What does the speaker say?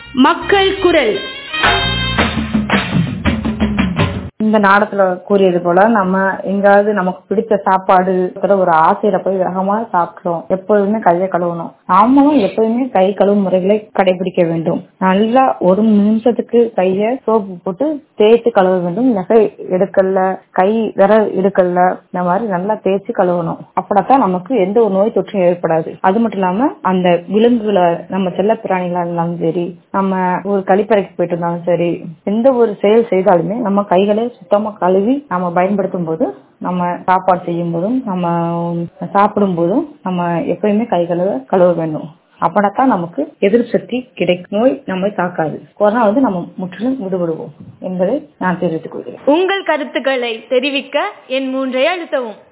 மக்கள் குரல் இந்த நாடத்துல கூறியது போல நம்ம எங்காவது நமக்கு பிடிச்ச சாப்பாடு கூட ஒரு ஆசையில போய் வேகமா சாப்பிடுறோம் எப்பொழுதுமே கையை கழுவணும் நாமளும் எப்போதுமே கை கழுவும் முறைகளை கடைபிடிக்க வேண்டும் நல்லா ஒரு நிமிஷத்துக்கு கைய சோப்பு போட்டு தேய்த்து கழுவ வேண்டும் நகை எடுக்கல கை விரல் எடுக்கல இந்த மாதிரி நல்லா தேய்ச்சி கழுவணும் அப்படித்தான் நமக்கு எந்த ஒரு நோய் தொற்றும் ஏற்படாது அது மட்டும் இல்லாம அந்த விலங்குகளை நம்ம செல்ல பிராணிகளா இருந்தாலும் சரி நம்ம ஒரு கழிப்பறைக்கு போயிட்டு இருந்தாலும் சரி எந்த ஒரு செயல் செய்தாலுமே நம்ம கைகளை சுத்தமா கழுவி நம்ம பயன்படுத்தும் போது நம்ம சாப்பாடு செய்யும் போதும் நம்ம சாப்பிடும் போதும் நம்ம எப்பயுமே கைகளை கழுவ வேண்டும் அப்படித்தான் நமக்கு எதிர்ப்பு சக்தி கிடைக்கும் நோய் நம்மை தாக்காது கொரோனா வந்து நம்ம முற்றிலும் விடுபடுவோம் என்பதை நான் தெரிவித்துக் கொள்கிறேன் உங்கள் கருத்துக்களை தெரிவிக்க என் மூன்றை அழுத்தவும்